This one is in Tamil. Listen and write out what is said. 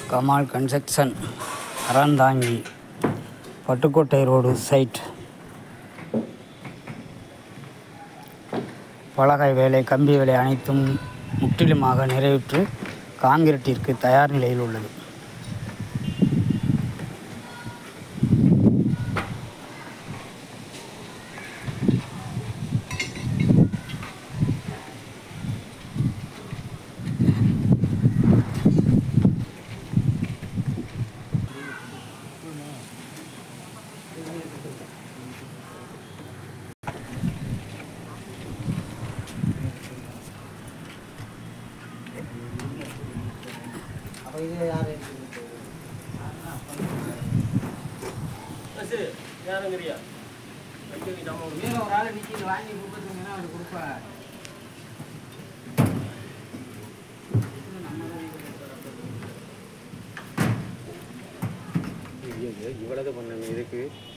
Kamal construction Aranthangi Pattukkottai road site பலகை வேலை கம்பி வேலை அனைத்தும் முற்றிலுமாக நிறைவுற்று கான்கிரீட்டிற்கு தயார் நிலையில் உள்ளது அப்போ இது யார் யாருங்கிறியா வைக்க நம்ம ஒரு வேற ஒரு ஆள் நிற்கிது வாங்கி கொடுத்துருங்கன்னா அவர் கொடுப்பார் இவ்வளவு பண்ண இதுக்கு